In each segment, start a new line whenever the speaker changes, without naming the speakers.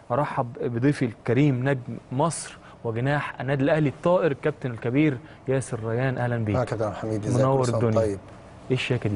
ارحب بضيفي الكريم نجم مصر وجناح النادي الاهلي الطائر الكابتن الكبير ياسر ريان اهلا
اه
بيك
كابتن حميد ازيك
منور
كل سنة وأنت
الدنيا.
طيب
ايه الشياكه دي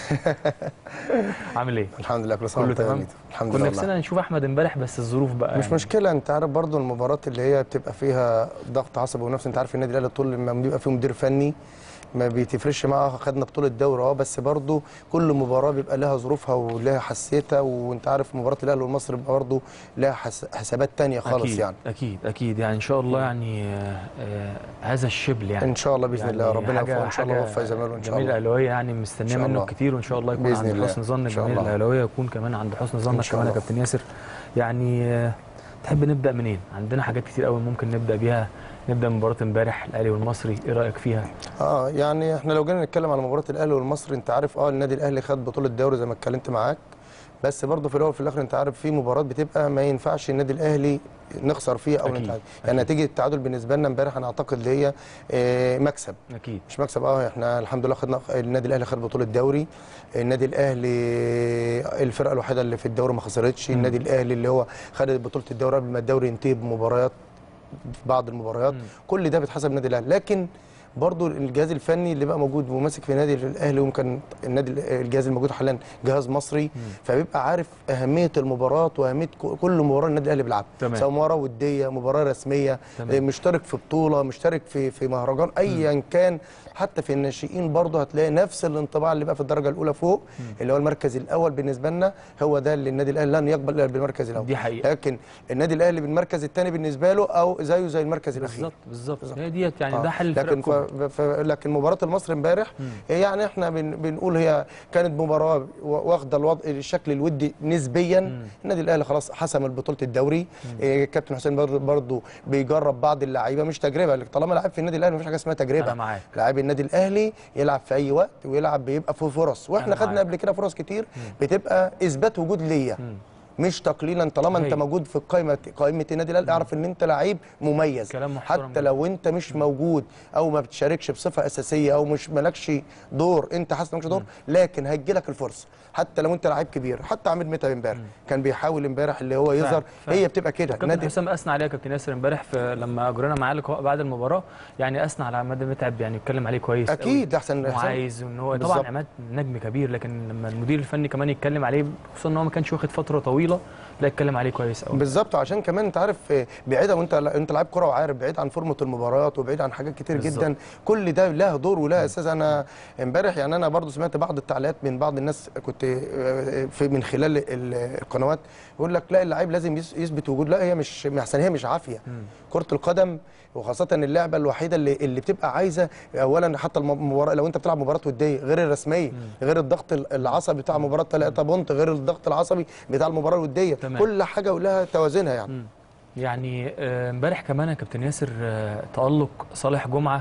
عامل ايه
الحمد لله كل سنه
كله
وأنت طيب يا
تمام
ميدو. الحمد
كنا
لله
نفسنا نشوف احمد امبارح بس الظروف بقى
مش
يعني.
مشكله انت عارف برضو المباريات اللي هي بتبقى فيها ضغط عصبي ونفسي انت عارف النادي الاهلي طول لما بيبقى فيه مدير فني ما بيتفرقش معاه خدنا بطوله دوري اه بس برضو كل مباراه بيبقى لها ظروفها ولها حساسيتها وانت عارف مباراه الاهلي والمصري بيبقى برضو لها حس... حسابات تانية خالص
أكيد
يعني
اكيد اكيد يعني ان شاء الله يعني آه آه هذا الشبل يعني
ان شاء الله باذن
يعني
الله ربنا
حاجة-
يوفقه ان شاء الله
حاجة
ويوفق زمايله ان شاء
جميل
الله
الاهلاويه يعني
إن
مستنيه
شاء
منه
الله.
كتير وان شاء الله يكون
بإذن
عند
الله.
حسن ظن
إن شاء
الجماهير
الله.
الاهلاويه يكون كمان عند حسن ظنك
شاء
كمان يا
الله.
كابتن ياسر يعني آه، تحب نبدا منين عندنا حاجات كتير قوي ممكن نبدا بيها نبدا من مباراه امبارح الاهلي والمصري ايه رايك فيها
اه يعني احنا لو جينا نتكلم على مباراه الاهلي والمصري انت عارف اه النادي الاهلي خد بطوله الدوري زي ما اتكلمت معاك بس برضه في الاول وفي الاخر انت عارف في مباراه بتبقى ما ينفعش النادي الاهلي نخسر فيها او
أكيد.
نتعادل يعني نتيجه التعادل بالنسبه لنا امبارح انا اعتقد اللي هي آه، مكسب
اكيد
مش مكسب اه احنا الحمد لله خدنا النادي الاهلي خد بطوله الدوري النادي الاهلي الفرقه الوحيده اللي في الدوري ما خسرتش
مم.
النادي الاهلي اللي هو خد بطوله الدوري قبل ما الدوري ينتهي بمباريات في بعض المباريات
مم.
كل ده بيتحسب النادي الاهلي لكن برضو الجهاز الفني اللي بقى موجود وماسك في النادي الاهلي ويمكن النادي الجهاز الموجود حاليا جهاز مصري فبيبقى عارف اهميه المباراه واهميه ك- كل مباراه النادي الاهلي بيلعبها
تمام.
سواء مباراه وديه مباراه رسميه
تمام.
مشترك في بطوله مشترك في في مهرجان ايا كان حتى في الناشئين برضه هتلاقي نفس الانطباع اللي بقى في الدرجه الاولى فوق اللي هو المركز الاول بالنسبه لنا هو ده اللي النادي الاهلي لن يقبل الا بالمركز الاول
دي حقيقة.
لكن النادي الاهلي بالمركز الثاني بالنسبه له او زيه زي المركز الاخير
بالظبط بالظبط هي ديت يعني
آه.
ده حل الفرق
لكن ف...
الكبرى.
ف... لكن مباراه المصري امبارح يعني احنا بن... بنقول هي كانت مباراه و- واخده الوضع الشكل الودي نسبيا النادي الاهلي خلاص حسم بطوله الدوري إيه كابتن حسين بر- برضو بيجرب بعض اللعيبه مش تجربه طالما لعيب في النادي الاهلي مفيش حاجه اسمها تجربه
أنا معاك.
لاعب النادي الاهلي يلعب في اي وقت ويلعب بيبقى في فرص واحنا
أنا
خدنا
معاك.
قبل كده فرص كتير بتبقى اثبات وجود ليا مش تقليلا طالما انت
صحيح.
موجود في قائمه قائمه النادي الاهلي اعرف ان انت لعيب مميز
كلام محترم
حتى
جدا.
لو انت مش موجود او ما بتشاركش بصفه اساسيه او مش مالكش دور انت حاسس مالكش دور لكن هيجي لك الفرصه حتى لو انت لعيب كبير حتى عماد متعب امبارح كان بيحاول امبارح اللي هو يظهر
فعلا.
هي بتبقى كده
كابتن حسام اثنى عليه يا كابتن ياسر امبارح في لما اجرينا معاه لقاء بعد المباراه يعني اثنى على عماد متعب يعني اتكلم عليه كويس
اكيد احسن حسام.
وعايز ان هو
بالظبط.
طبعا عماد نجم كبير لكن لما المدير الفني كمان يتكلم عليه خصوصا ان هو ما كانش واخد فتره طويله لا اتكلم عليه كويس قوي
بالظبط عشان كمان انت عارف آه، بعيد وانت انت لعيب كره وعارف بعيد عن فورمه المباريات وبعيد عن حاجات كتير
بالظبط.
جدا كل ده له دور وله اساس انا امبارح يعني انا برضو سمعت بعض التعليقات من بعض الناس كنت آه، في من خلال ال- القنوات يقول لك لا اللعيب لازم يس- يثبت وجود لا هي مش احسن هي مش عافيه كره القدم وخاصه اللعبه الوحيده اللي اللي بتبقى عايزه اولا حتى المباراه لو انت بتلعب مباراه وديه غير الرسميه غير الضغط ال- العصبي بتاع مباراه 3 بونت غير الضغط العصبي بتاع المباراه الوديه
تمام.
كل حاجه ولها توازنها يعني
يعني آه، امبارح كمان يا كابتن ياسر آه، تألق صالح جمعة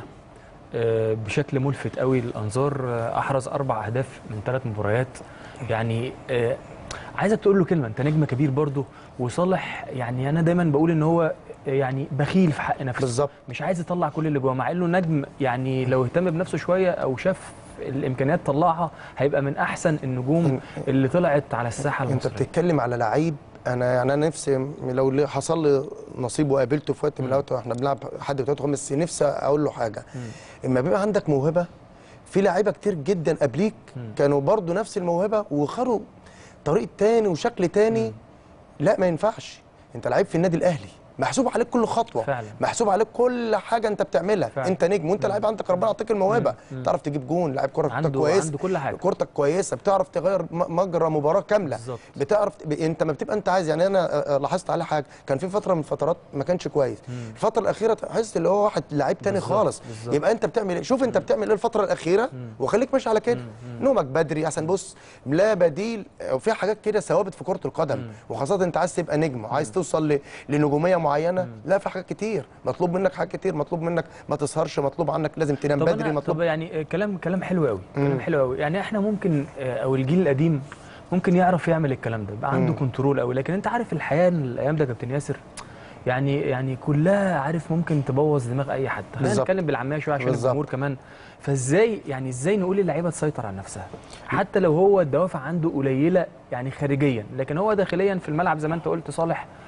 آه، بشكل ملفت قوي للأنظار آه، أحرز أربع أهداف من ثلاث مباريات يعني آه، عايزك تقول له كلمة أنت نجم كبير برضه وصالح يعني أنا دايما بقول إن هو يعني بخيل في حق نفسه
بالظبط.
مش عايز يطلع كل اللي جواه مع إنه نجم يعني لو اهتم بنفسه شوية أو شاف الإمكانيات طلعها هيبقى من أحسن النجوم اللي طلعت على الساحة
انت
المصرية
بتتكلم على لعيب انا يعني انا نفسي لو لي- حصل لي نصيب وقابلته في وقت من الاوقات واحنا بنلعب حد بتاعته خمس نفسي اقول له حاجه اما بيبقى عندك موهبه في لعيبه كتير جدا قبليك كانوا برضو نفس الموهبه وخدوا طريق تاني وشكل تاني لا ما ينفعش انت لعيب في النادي الاهلي محسوب عليك كل خطوه
فعلا.
محسوب عليك كل حاجه انت بتعملها
فعلا.
انت نجم وانت لعيب عندك ربنا يعطيك الموهبه تعرف تجيب جون لعيب كره
عنده-
كويس
عنده كل حاجة.
كورتك كويسه بتعرف تغير م- مجرى مباراه كامله
بالظبط.
بتعرف ب... انت ما بتبقى انت عايز يعني انا آه، آه، لاحظت على حاجه كان في فتره من الفترات ما كانش كويس الفتره الاخيره تحس اللي هو واحد لعيب تاني
بالظبط،
خالص
بالظبط.
يبقى انت بتعمل ايه شوف انت بتعمل ايه الفتره الاخيره وخليك ماشي على كده نومك بدري عشان بص لا بديل وفي حاجات كده ثوابت في كره القدم وخاصه انت عايز تبقى نجم وعايز توصل ل... لنجوميه معينه لا في حاجات كتير مطلوب منك حاجات كتير مطلوب منك ما تسهرش مطلوب عنك لازم تنام
طب
بدري
أنا
مطلوب
طب يعني آه، كلام كلام حلو قوي كلام حلو قوي يعني احنا ممكن آه، او الجيل القديم ممكن يعرف يعمل الكلام ده يبقى عنده كنترول قوي لكن انت عارف الحياه الايام ده يا كابتن ياسر يعني يعني كلها عارف ممكن تبوظ دماغ اي حد خلينا
بالظبط.
نتكلم بالعاميه شويه عشان
بالظبط.
الجمهور كمان فازاي يعني ازاي نقول للعيبه تسيطر على نفسها حتى لو هو الدوافع عنده قليله يعني خارجيا لكن هو داخليا في الملعب زي ما انت قلت صالح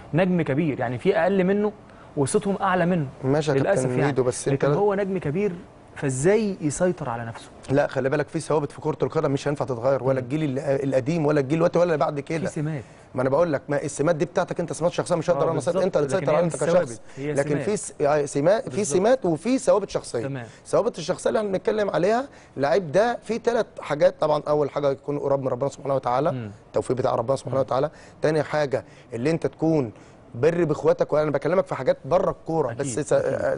نجم كبير يعني في اقل منه وصوتهم اعلى منه
ماشي يا
للاسف
كابتن
يعني
ميدو، بس انت
لكن
لا-
هو نجم كبير فازاي يسيطر على نفسه
لا خلي بالك في ثوابت في كره القدم مش هينفع تتغير ولا الجيل ال- القديم ولا الجيل دلوقتي ولا اللي بعد
في
كده
سمات
ما انا بقول لك ما السمات دي بتاعتك انت سمات شخصيه مش
آه،
هقدر انا
بالظبط.
اسيطر انت اللي
لكن
تسيطر
هي
عليها
مش
انت كشخص
ثوابت، هي
لكن
سمات.
في س- يعني سمات في
بالظبط.
سمات وفي ثوابت شخصيه
تمام.
ثوابت الشخصيه اللي احنا بنتكلم عليها اللعيب ده في ثلاث حاجات طبعا اول حاجه يكون قريب من ربنا سبحانه وتعالى
مم.
التوفيق بتاع ربنا سبحانه وتعالى تاني حاجه اللي انت تكون بر باخواتك وانا بكلمك في حاجات بره الكوره
أكيد،
بس س...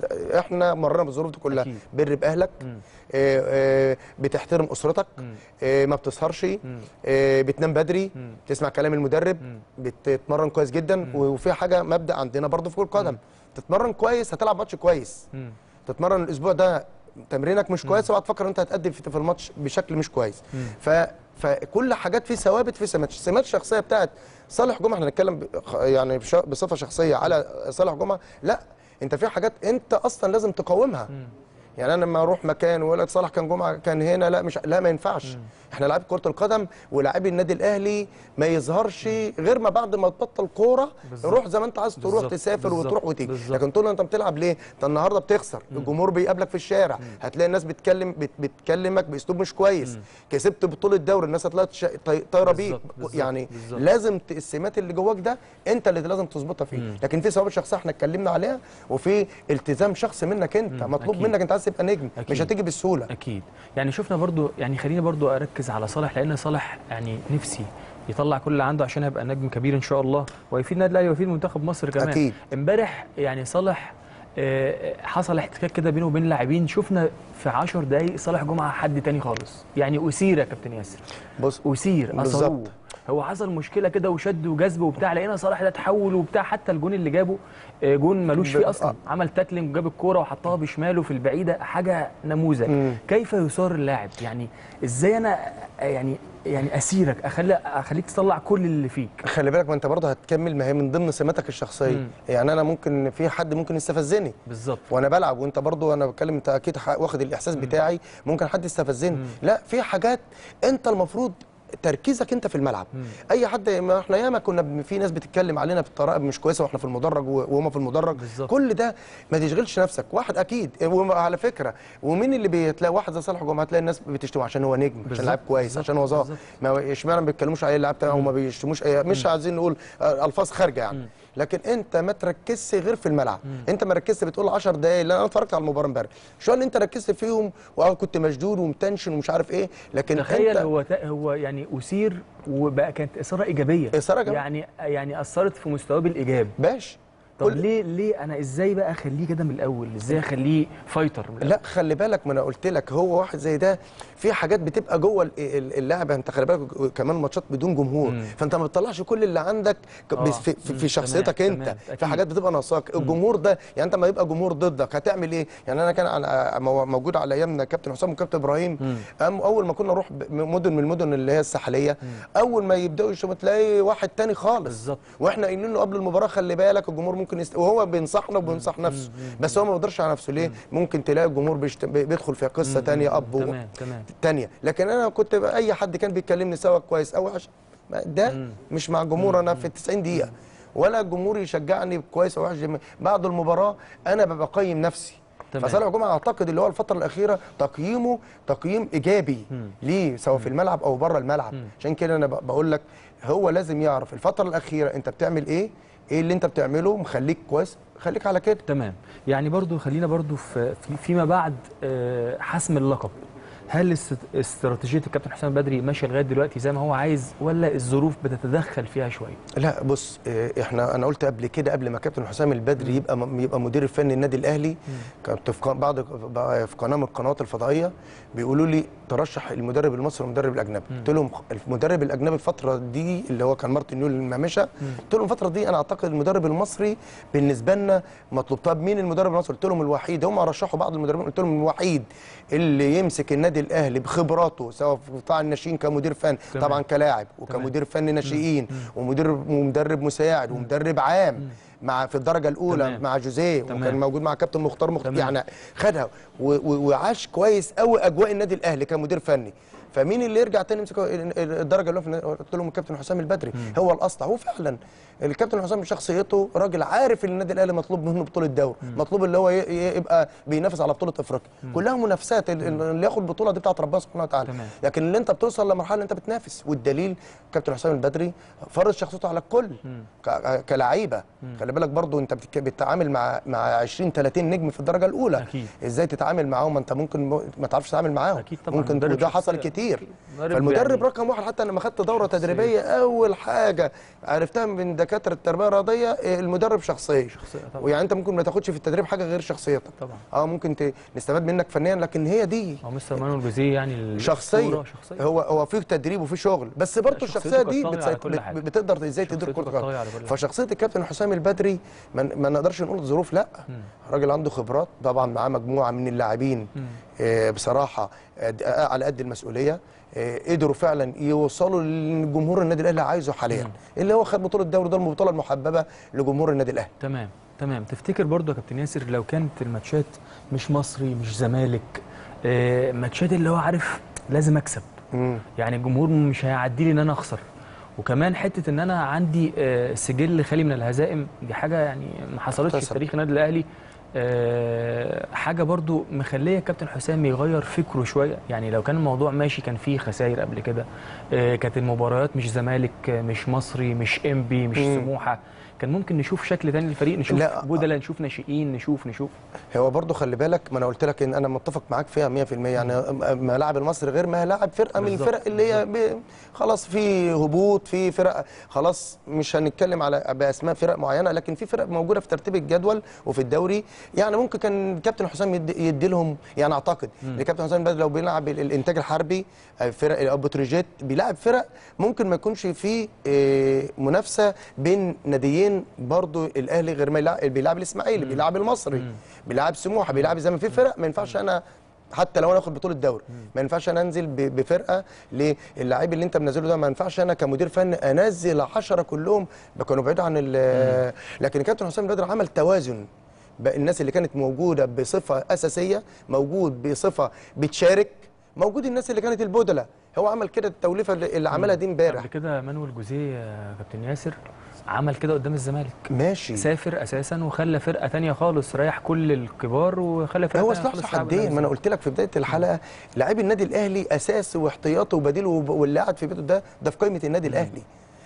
احنا مرينا بالظروف دي كلها
أكيد.
بر باهلك
مم.
آه، آه، بتحترم اسرتك
مم.
آه، ما بتسهرش
مم.
آه، بتنام بدري
مم.
تسمع كلام المدرب
مم.
بتتمرن كويس جدا وفي حاجه مبدا عندنا برضو في كره القدم تتمرن كويس هتلعب ماتش كويس
مم.
تتمرن الاسبوع ده تمرينك مش كويس اوعى تفكر انت هتقدم في في الماتش بشكل مش كويس ف فكل حاجات في ثوابت في سمات السمات الشخصيه بتاعت صالح جمعه احنا هنتكلم ب- يعني بش- بصفه شخصيه على صالح جمعه لا انت في حاجات انت اصلا لازم تقاومها يعني انا لما اروح مكان ويقول لك صالح كان جمعه كان هنا لا مش لا ما ينفعش احنا لعيبه كره القدم ولاعبي النادي الاهلي ما يظهرش غير ما بعد ما تبطل كوره
بالظبط.
روح زي ما انت عايز تروح
بالظبط.
تسافر
بالظبط.
وتروح وتيجي
بالظبط.
لكن طول ما انت بتلعب ليه انت النهارده بتخسر الجمهور بيقابلك في الشارع هتلاقي الناس بتكلم بت بتكلمك باسلوب مش كويس كسبت بطوله دوري الناس هتلاقي تش- طي- طايره بيك
بالظبط. بالظبط.
يعني
بالظبط.
لازم ت- السمات اللي جواك ده انت اللي لازم تظبطها فيه لكن في ثوابت شخصيه احنا اتكلمنا عليها وفي التزام شخصي منك انت مطلوب
أكيد.
منك انت عايز تبقى نجم
أكيد.
مش هتيجي بالسهوله
اكيد يعني شفنا برضو يعني خليني برضو اركز على صالح لان صالح يعني نفسي يطلع كل اللي عنده عشان يبقى نجم كبير ان شاء الله ويفيد النادي الاهلي ويفيد منتخب مصر كمان
أكيد.
امبارح يعني صالح آه، حصل احتكاك كده بينه وبين لاعبين شفنا في 10 دقايق صالح جمعه حد تاني خالص يعني اثير يا كابتن ياسر
بص
اثير
بالظبط.
اثروه هو حصل مشكله كده وشد وجذب وبتاع لقينا صلاح ده تحول وبتاع حتى الجون اللي جابه آه، جون ملوش
ب-
فيه اصلا
آه.
عمل تاكلينج وجاب الكوره وحطها بشماله في البعيده حاجه نموذج
مم.
كيف يثار اللاعب يعني ازاي انا آه، يعني يعني اسيرك اخلي اخليك تطلع كل اللي فيك
خلي بالك ما انت برضه هتكمل ما هي من ضمن سماتك الشخصيه
مم.
يعني انا ممكن في حد ممكن يستفزني
بالظبط
وانا بلعب وانت برضو انا بتكلم انت اكيد ح- واخد الاحساس بتاعي ممكن حد يستفزني لا في حاجات انت المفروض تركيزك انت في الملعب اي حد ما احنا ياما كنا بن- في ناس بتتكلم علينا بطريقه مش كويسه واحنا في المدرج و- وهم في المدرج
بالظبط.
كل ده ما تشغلش نفسك واحد اكيد وعلى فكره ومين اللي بتلاقي واحد زي صالح جمعه هتلاقي الناس بتشتمه عشان هو نجم عشان
بالظبط.
لاعب كويس
بالظبط.
عشان هو ظاهر
بالظبط.
ما اشمعنى ما بيتكلموش عليه اللاعب بتاعه وما بيشتموش أي- مش عايزين نقول آه، الفاظ خارجه يعني لكن انت ما تركزش غير في الملعب انت ما ركزت بتقول 10 دقايق لا انا اتفرجت على المباراه امبارح شو اللي انت ركزت فيهم واه كنت مشدود ومتنشن ومش عارف ايه لكن
تخيل
انت
هو تا- هو يعني اثير وبقى كانت اثاره ايجابيه
إثارة إيجابية.
يعني يعني اثرت في مستواه بالايجاب
باش
طب
كل-
ليه ليه انا ازاي بقى اخليه كده من الاول ازاي اخليه فايتر من الأول؟
لا خلي بالك ما انا قلت لك هو واحد زي ده في حاجات بتبقى جوه ال- ال- اللعبه انت خلي بالك كمان ماتشات بدون جمهور
مم.
فانت ما بتطلعش كل اللي عندك ك-
آه.
بس في, في,
مم.
في شخصيتك
تمام،
انت
تمام.
في
أكيد.
حاجات بتبقى ناقصاك الجمهور ده يعني انت ما يبقى جمهور ضدك هتعمل ايه يعني انا كان عن- مو- موجود على ايامنا كابتن حسام وكابتن ابراهيم أم اول ما كنا نروح ب- مدن من المدن اللي هي الساحليه اول ما يبداوا يشوفوا تلاقي واحد تاني خالص
بالظبط.
واحنا قايلين له قبل المباراه خلي بالك الجمهور ممكن يست... وهو بينصحنا وبينصح نفسه بس هو ما بيقدرش على نفسه ليه ممكن تلاقي الجمهور بيشت... بيدخل في قصه تانية اب و...
تمام تمام
تانية لكن انا كنت بقى اي حد كان بيكلمني سوا كويس او وحش ما ده مش مع الجمهور انا في 90 دقيقه ولا الجمهور يشجعني كويس او وحش بعد المباراه انا ببقى قيم نفسي
تمام.
فصالح جمعه اعتقد اللي هو الفتره الاخيره تقييمه تقييم ايجابي ليه سواء في الملعب او بره الملعب عشان كده انا ب- بقول لك هو لازم يعرف الفتره الاخيره انت بتعمل ايه ايه اللي انت بتعمله مخليك كويس خليك على كده
تمام يعني برضو خلينا برضو في في- فيما بعد آه، حسم اللقب هل است- استراتيجيه الكابتن حسام بدري ماشيه لغايه دلوقتي زي ما هو عايز ولا الظروف بتتدخل فيها شويه
لا بص آه، احنا انا قلت قبل كده قبل ما كابتن حسام البدري يبقى م- يبقى مدير الفني النادي الاهلي كنت في قن- بعض بقى في قناه من القنوات الفضائيه بيقولوا لي ترشح المدرب المصري والمدرب الاجنبي قلت لهم المدرب الاجنبي الفتره دي اللي هو كان مارتن يول المامشه قلت لهم الفتره دي انا اعتقد المدرب المصري بالنسبه لنا مطلوب طب مين المدرب المصري قلت لهم الوحيد هم رشحوا بعض المدربين قلت لهم الوحيد اللي يمسك النادي الاهلي بخبراته سواء في قطاع الناشئين كمدير فني
تمام.
طبعا كلاعب وكمدير فني ناشئين ومدير ومدرب مساعد ومدرب عام مع في الدرجه الاولى
تمام.
مع جوزيه
تمام.
وكان موجود مع كابتن مختار مختار
تمام.
يعني خدها و- و- وعاش كويس قوي اجواء النادي الاهلي كمدير فني فمين اللي يرجع تاني يمسك الدرجه اللي هو في قلت لهم الكابتن حسام البدري هو الاصلح هو فعلا الكابتن حسام بشخصيته راجل عارف ان النادي الاهلي مطلوب منه بطوله دوري مطلوب اللي هو ي- ي- يبقى بينافس على بطوله افريقيا كلها منافسات ال- ال- اللي ياخد بطوله دي بتاعت ربنا سبحانه وتعالى
تمام.
لكن اللي انت بتوصل لمرحله اللي انت بتنافس والدليل كابتن حسام البدري فرض شخصيته على الكل ك- كلعيبه خلي بالك برضو انت بتك- بتتعامل مع مع 20 30 نجم في الدرجه الاولى
أكيد.
ازاي تتعامل معاهم ما انت ممكن م- ما تعرفش تتعامل معاهم
أكيد طبعاً،
ممكن
مدرب
وده حصل
شخصية.
كتير
مدرب
فالمدرب
يعني-
رقم واحد حتى لما خدت دوره
شخصية.
تدريبيه اول حاجه عرفتها من دكاتره التربيه الرياضيه إيه، المدرب شخصيه
شخصية طبعاً.
ويعني انت ممكن ما تاخدش في التدريب حاجه غير شخصيتك
طبعا
اه ممكن ت... نستفاد منك فنيا لكن هي دي
هو مستر مانويل جوزيه يعني الأسطورة
شخصيه
شخصيه
هو هو في تدريب وفي شغل بس برضه
شخصيته
الشخصيه
كانت
دي
طاغية
بتسيط...
على كل
بت...
حاجة.
بتقدر ازاي تدير
شخصيته
كره
كانت طاغية على كل
القدم
حاجة.
فشخصيه الكابتن حسام البدري ما, ما نقدرش نقول ظروف لا راجل عنده خبرات طبعا معاه مجموعه من اللاعبين آه بصراحه قد- آه على قد المسؤوليه آه قدروا فعلا يوصلوا للجمهور النادي الاهلي عايزه حاليا اللي هو خد بطوله الدوري ده البطوله المحببه لجمهور النادي الاهلي
تمام تمام تفتكر برضو يا كابتن ياسر لو كانت الماتشات مش مصري مش زمالك آه ماتشات اللي هو عارف لازم اكسب
مم.
يعني الجمهور مش هيعدي لي ان انا اخسر وكمان حته ان انا عندي آه، سجل خالي من الهزائم دي حاجه يعني ما حصلتش في
تحصل.
تاريخ النادي الاهلي آه، حاجه برضو مخليه كابتن حسام يغير فكره شويه يعني لو كان الموضوع ماشي كان فيه خسائر قبل كده آه، كانت المباريات مش زمالك آه، مش مصري مش انبي مش
مم.
سموحه كان ممكن نشوف شكل تاني للفريق نشوف
لا.
بدلاء نشوف ناشئين نشوف نشوف
هو برضه خلي بالك ما انا قلت لك ان انا متفق معاك فيها 100% يعني ملاعب المصري غير ما لاعب فرقه من
بالظبط،
الفرق اللي هي ب- خلاص في هبوط في فرق خلاص مش هنتكلم على باسماء فرق معينه لكن في فرق موجوده في ترتيب الجدول وفي الدوري يعني ممكن كان كابتن حسام يدي, يدي لهم يعني اعتقد ان كابتن حسام بدر لو بيلعب ال- الانتاج الحربي آه، فرق او بتروجيت بيلعب فرق ممكن ما يكونش في آه، منافسه بين ناديين برضو الاهلي غير ما يلعب بيلعب الاسماعيلي بيلعب المصري بيلعب سموحه بيلعب زي ما في فرق ما ينفعش انا حتى لو انا اخد بطوله دوري ما ينفعش انا انزل ب- بفرقه للاعيب اللي انت منزله ده ما ينفعش انا كمدير فني انزل 10 كلهم كانوا بعيد عن ال- لكن الكابتن حسام بدر عمل توازن بقى الناس اللي كانت موجوده بصفه اساسيه موجود بصفه بتشارك موجود الناس اللي كانت البدله هو عمل كده التوليفه اللي اللي عملها دي امبارح
قبل كده مانويل جوزيه يا كابتن ياسر عمل كده قدام الزمالك
ماشي
سافر اساسا وخلى فرقه تانية خالص ريح كل الكبار وخلى فرقه
هو
تانية
سلاح
خالص
ذو
تلعب قدام
حدين ما انا قلت لك في بدايه الحلقه لاعبي النادي الاهلي اساسي واحتياطي وبديل وب- واللي قاعد في بيته ده ده في قائمه النادي الاهلي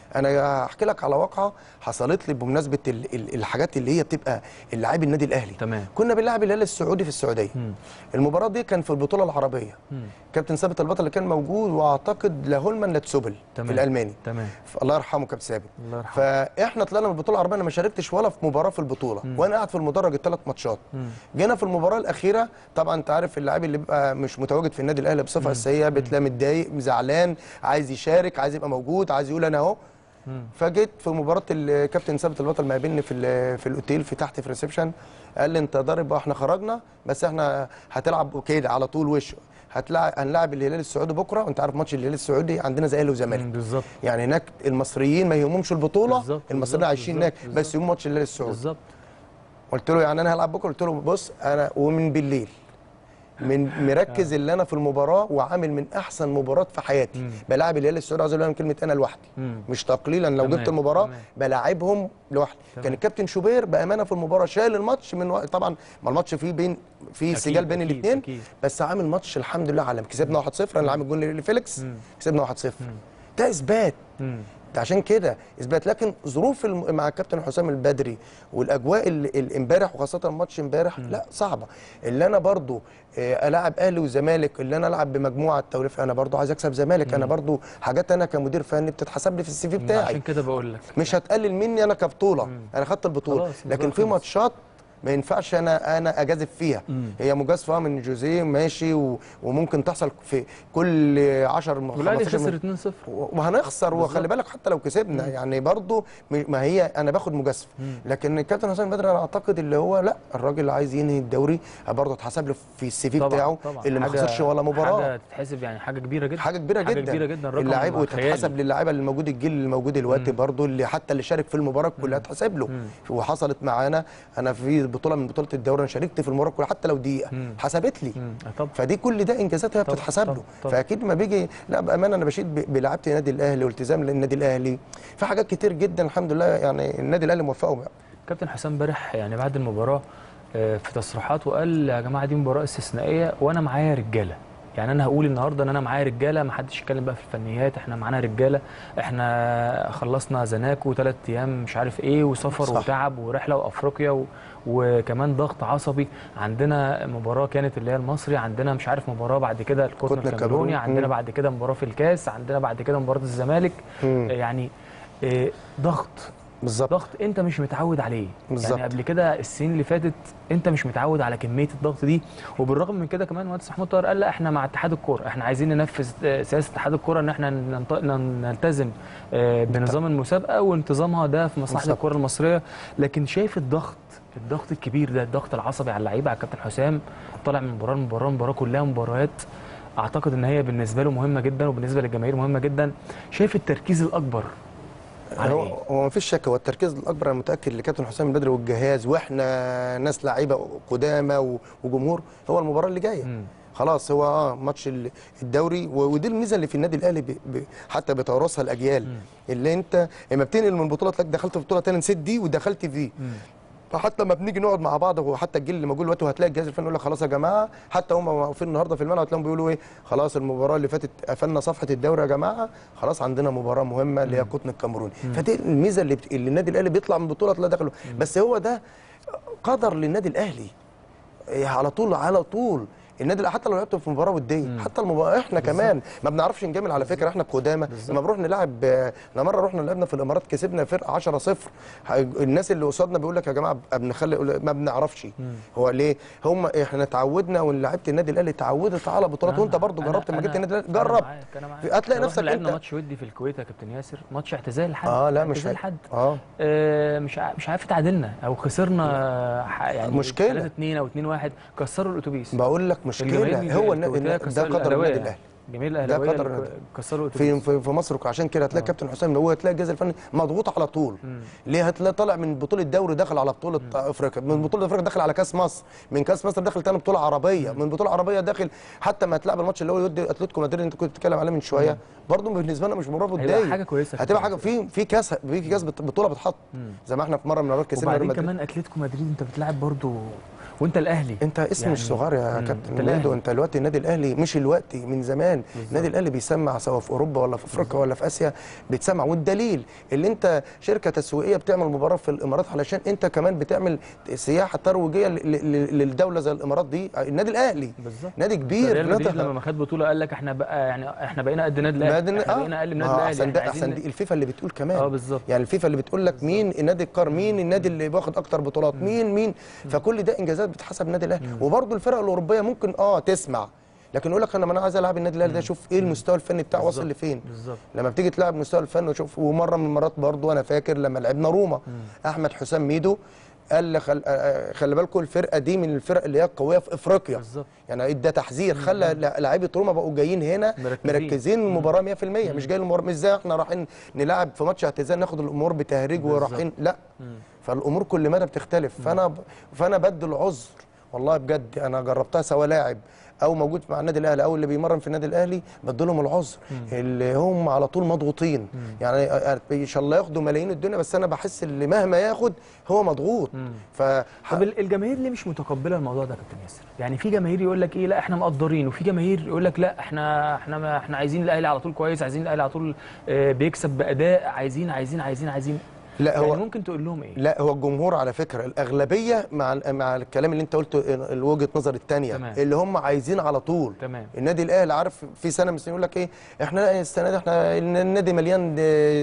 انا هحكي لك على واقعه حصلت لي بمناسبه ال- ال- الحاجات اللي هي بتبقى اللاعبي النادي الاهلي
تمام.
كنا بنلعب الهلال السعودي في السعوديه المباراه دي كان في البطوله العربيه كابتن ثابت البطل اللي كان موجود واعتقد لهولمان لتسوبل
تمام.
في الالماني
تمام
الله يرحمه كابتن ثابت
الله يرحمه.
فاحنا طلعنا من البطوله العربيه انا ما شاركتش ولا في مباراه في البطوله وانا قاعد في المدرج الثلاث ماتشات جينا في المباراه الاخيره طبعا انت عارف اللاعب اللي بيبقى مش متواجد في النادي الاهلي بصفه اساسيه بتلاقي متضايق زعلان عايز يشارك عايز يبقى موجود عايز يقول انا اهو فجيت في مباراه الكابتن ثابت البطل ما قابلني في ال- في الاوتيل في تحت في الريسبشن قال لي انت ضارب واحنا خرجنا بس احنا هتلعب كده على طول وش هتلاعب هنلاعب الهلال السعودي بكره وانت عارف ماتش الهلال السعودي عندنا زي اهلي وزمالك
مم، بالظبط
يعني هناك المصريين ما يهمهمش البطوله
بالظبط،
المصريين
بالظبط،
عايشين هناك
بالظبط،
بس يهمهم ماتش الهلال السعودي
بالظبط
قلت له يعني انا هلعب بكره قلت له بص انا ومن بالليل من مركز اللي انا في المباراه وعامل من احسن مباراه في حياتي بلاعب الهلال السعودي عايز اقول لهم كلمه انا لوحدي
مم.
مش تقليلا لو
تمام،
جبت المباراه
تمام.
بلاعبهم لوحدي كان الكابتن شوبير بامانه في المباراه شايل الماتش من وقت طبعا ما الماتش فيه بين في
أكيد،
سجال بين
أكيد،
الاثنين
أكيد.
بس عامل ماتش الحمد لله عالمي كسبنا 1-0 انا اللي عامل جول لفيليكس كسبنا 1-0 ده اثبات
مم.
ده عشان كده اثبات لكن ظروف الم... مع الكابتن حسام البدري والاجواء ال- ال- امبارح وخاصه ماتش امبارح لا صعبه اللي انا برضو آه، العب اهلي وزمالك اللي انا العب بمجموعه التوليف انا برضو عايز اكسب زمالك انا برضو حاجات انا كمدير فني بتتحسب لي في السي في
عشان
بتاعي
كده بقول لك
مش هتقلل مني انا كبطوله انا خدت البطوله
خلاص،
لكن
الموضوع
في
خلص.
ماتشات ما ينفعش انا انا اجازف فيها هي مجازفه من جوزيه ماشي و... وممكن تحصل في كل 10
والاهلي
15
خسر
من-
2-0
وهنخسر وخلي بالك حتى لو كسبنا يعني برضو م- ما هي انا باخد مجازفه لكن الكابتن حسام بدر انا اعتقد اللي هو لا الراجل اللي عايز ينهي الدوري برضه اتحسب له في السي في بتاعه اللي ما
حاجة-
خسرش ولا مباراه
حاجه تتحسب يعني حاجه كبيره جدا
حاجه كبيره
حاجه
جدا
كبيره جدا رقم
اللاعب
خيالي.
وتتحسب للاعيبه اللي موجود الجيل اللي موجود دلوقتي برضه اللي حتى اللي شارك في المباراه كلها تحسب له وحصلت معانا انا في بطوله من بطوله الدوري انا شاركت في المباراه كلها حتى لو دقيقه
مم.
حسبت لي
مم. طب
فدي كل ده انجازات هي
طبعا،
بتتحسب له
طبعا، طبعا.
فاكيد ما بيجي لا بامانه انا بشيد ب- بلعبه النادي الاهلي والتزام للنادي الاهلي في حاجات كتير جدا الحمد لله يعني النادي الاهلي موفقه بقى.
كابتن حسام امبارح يعني بعد المباراه آه، في تصريحات وقال يا جماعه دي مباراه استثنائيه وانا معايا رجاله يعني انا هقول النهارده ان انا معايا رجاله ما حدش يتكلم بقى في الفنيات احنا معانا رجاله احنا خلصنا زناكو ثلاث ايام مش عارف ايه وسفر
صح.
وتعب ورحله وافريقيا و... وكمان ضغط عصبي عندنا مباراه كانت اللي هي المصري عندنا مش عارف مباراه بعد كده القطن
القطن
الكاميروني
الكاميروني.
عندنا
مم.
بعد كده مباراه في الكاس عندنا بعد كده مباراه الزمالك
مم.
يعني آه، ضغط
بالظبط
ضغط انت مش متعود عليه
بالظبط.
يعني قبل كده السنين اللي فاتت انت مش متعود على كميه الضغط دي وبالرغم من كده كمان مهندس محمود طاهر قال لا احنا مع اتحاد الكوره احنا عايزين ننفذ آه، سياسه اتحاد الكوره ان احنا ننط- نن- نلتزم آه، بنظام المسابقه وانتظامها ده في مصلحه
بالظبط.
الكوره المصريه لكن شايف الضغط الضغط الكبير ده الضغط العصبي على اللعيبه على الكابتن حسام طالع من مباراه لمباراه مباراه كلها مباريات اعتقد ان هي بالنسبه له مهمه جدا وبالنسبه للجماهير مهمه جدا شايف التركيز الاكبر على
هو
ايه؟
هو ما فيش شك هو التركيز الاكبر انا متاكد لكابتن حسام البدري والجهاز واحنا ناس لعيبه قدامى و- وجمهور هو المباراه اللي جايه
مم.
خلاص هو اه ماتش ال- الدوري و- ودي الميزه اللي في النادي الاهلي ب... ب... حتى بتوارثها الاجيال اللي انت لما بتنقل من بطوله تلاقيك دخلت في بطوله ثانيه نسيت دي ودخلت في دي
مم.
فحتى لما بنيجي نقعد مع بعض وحتى الجيل اللي موجود دلوقتي وهتلاقي الجهاز الفني يقول لك خلاص يا جماعه حتى هم واقفين النهارده في الملعب هتلاقيهم بيقولوا ايه خلاص المباراه اللي فاتت قفلنا صفحه الدوري يا جماعه خلاص عندنا مباراه مهمه اللي هي قطن الكاميروني فدي الميزه اللي, بت... اللي النادي الاهلي بيطلع من بطوله تلاقي داخله بس هو ده قدر للنادي الاهلي إيه على طول على طول النادي الأهلي حتى لو لعبت في مباراه وديه حتى المباراه احنا كمان ما بنعرفش نجامل على فكره احنا قدامى لما بنروح نلعب آه، احنا مره رحنا لعبنا في الامارات كسبنا فرقه 10 0 الناس اللي قصادنا بيقول لك يا جماعه بنخلي ما بنعرفش هو ليه هم احنا اتعودنا ولعيبه النادي الاهلي اتعودت على بطولات وانت برضو
أنا-
جربت لما
أنا-
جبت النادي الاهلي
أنا
جرب
معاك، أنا معاك.
هتلاقي
رحنا
نفسك
لعبنا
انت
ماتش ودي في الكويت يا كابتن ياسر ماتش اعتزال لحد
اه لا مش
اعتزال
ه-
حد
اه
آه مش ع- مش عارف تعادلنا او خسرنا ح- يعني
مشكلة.
3 2 او 2 1 كسروا الاتوبيس
بقول لك
الجماهير
مشكله هو النا-
الكويتية
ده
كسروا
قدر
الأهلاوية.
النادي الاهلي
جماهير
ده
الاهلاويه
قدر
اللي
النادي.
كسروا
في
الاتوبيس
في, في مصر عشان كده هتلاقي كابتن حسام هو هتلاقي الجهاز الفني مضغوط على طول ليه هتلاقي طالع من بطوله دوري داخل على بطوله افريقيا من بطوله افريقيا داخل على كاس مصر من كاس مصر داخل تاني بطوله عربيه من بطوله عربيه داخل حتى ما هتلعب الماتش اللي هو يودي اتلتيكو مدريد اللي انت كنت بتتكلم عليه من شويه برضه بالنسبه لنا مش مربط
هيبقى
داي
حاجة كويسة
هتبقى
كمان.
حاجه في في كاس في كاس بط- بطوله بتحط زي ما احنا في مره من المرات كسبنا ريال
وبعدين
مدريد
كمان اتلتيكو مدريد انت بتلعب برضو وانت الاهلي
انت اسم
يعني-
مش صغير يا
مم.
كابتن
انت
ميدو
الأهلي.
انت دلوقتي النادي الاهلي مش الوقت من زمان النادي الاهلي بيسمع سواء في اوروبا ولا في افريقيا ولا في اسيا بيتسمع والدليل اللي انت شركه تسويقيه بتعمل مباراه في الامارات علشان انت كمان بتعمل سياحه ترويجيه ل- ل- للدوله زي الامارات دي النادي الاهلي
بالظبط
نادي كبير
ريال مدريد
نادي-
لما ما خد بطوله قال لك احنا بقى يعني احنا بقينا قد النادي
نادي
الاهلي احنا بقينا اقل من النادي
ما
الاهلي
احسن
احنا
ده
عايزين
احسن دي الفيفا اللي بتقول كمان
اه بالظبط.
يعني الفيفا اللي بتقول لك مين النادي القار مين النادي اللي واخد اكتر بطولات مين مين فكل ده انجازات بتحسب النادي الاهلي وبرده الفرق الاوروبيه ممكن اه تسمع لكن يقول لك انا ما انا عايز العب النادي الاهلي ده اشوف ايه المستوى الفني بتاعه واصل
بالظبط.
لفين
بالظبط.
لما بتيجي تلعب مستوى الفن وشوف ومره من المرات برضو انا فاكر لما لعبنا روما احمد حسام ميدو قال لي خل... آه، خلي بالكم الفرقه دي من الفرق اللي هي القويه في افريقيا
بالظبط.
يعني ادى تحذير خلى لع- لعيبه روما بقوا جايين هنا
مركزين.
مركزين المباراه 100% مش جاي المباراه مش زي احنا رايحين نلعب في ماتش اعتزال ناخد الامور بتهريج ورايحين لا فالامور كل مدى بتختلف فانا ب... فانا بدي العذر والله بجد انا جربتها سواء لاعب او موجود مع النادي الاهلي او اللي بيمرن في النادي الاهلي بدي لهم العذر اللي هم على طول مضغوطين يعني ان شاء الله ياخدوا ملايين الدنيا بس انا بحس اللي مهما ياخد هو مضغوط ف
طب ال- الجماهير ليه مش متقبله الموضوع ده يا كابتن ياسر؟ يعني في جماهير يقول لك ايه لا احنا مقدرين وفي جماهير يقول لك لا احنا احنا ما احنا عايزين الاهلي على طول كويس عايزين الاهلي على طول آه، بيكسب باداء عايزين عايزين عايزين عايزين
لا
يعني
هو
ممكن تقول لهم ايه؟
لا هو الجمهور على فكره الاغلبيه مع مع الكلام اللي انت قلته ال- وجهه نظر الثانيه
تمام.
اللي هم عايزين على طول
تمام.
النادي الاهلي عارف في سنه من السنين يقول لك ايه احنا السنه دي احنا النادي مليان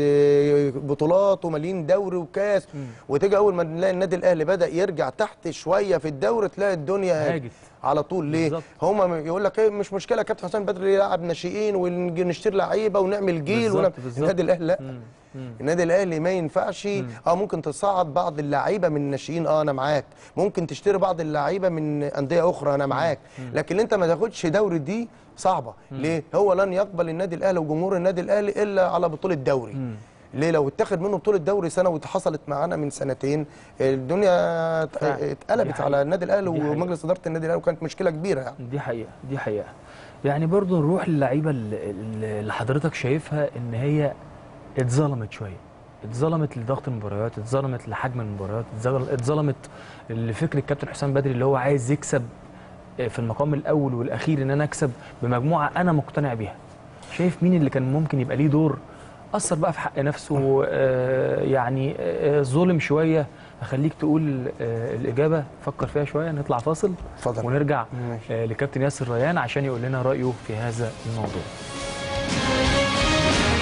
آه، بطولات ومليان دوري وكاس وتيجي اول ما نلاقي النادي الاهلي بدا يرجع تحت شويه في الدوري تلاقي الدنيا
هاجت.
على طول ليه
بالظبط.
هم يقول لك ايه مش مشكله كابتن حسام بدري يلعب ناشئين ونشتري لعيبه ونعمل جيل
بالظبط،
ونعمل-
بالظبط.
النادي الاهلي لا النادي الاهلي ما ينفعش اه ممكن تصعد بعض اللعيبه من الناشئين اه انا معاك ممكن تشتري بعض اللعيبه من انديه اخرى انا معاك لكن انت ما تاخدش دوري دي صعبه ليه هو لن يقبل النادي الاهلي وجمهور النادي الاهلي الا على بطوله دوري ليه لو اتاخد منه بطوله دوري سنه وحصلت معانا من سنتين الدنيا ات-
فعلا. دي
اتقلبت
حقيقة.
على النادي الاهلي
دي حقيقة.
ومجلس اداره النادي الاهلي وكانت مشكله كبيره يعني
دي حقيقة دي حقيقة يعني برضو نروح للعيبة اللي اللي حضرتك شايفها ان هي اتظلمت شوية اتظلمت لضغط المباريات اتظلمت لحجم المباريات اتظل- اتظلمت لفكر الكابتن حسام بدري اللي هو عايز يكسب في المقام الاول والاخير ان انا اكسب بمجموعة انا مقتنع بيها شايف مين اللي كان ممكن يبقى ليه دور اثر بقى في حق نفسه آه، يعني آه، ظلم شويه اخليك تقول آه، الاجابه فكر فيها شويه نطلع فاصل
اتفضل
ونرجع
ماشي.
آه، لكابتن ياسر ريان عشان يقول لنا رايه في هذا الموضوع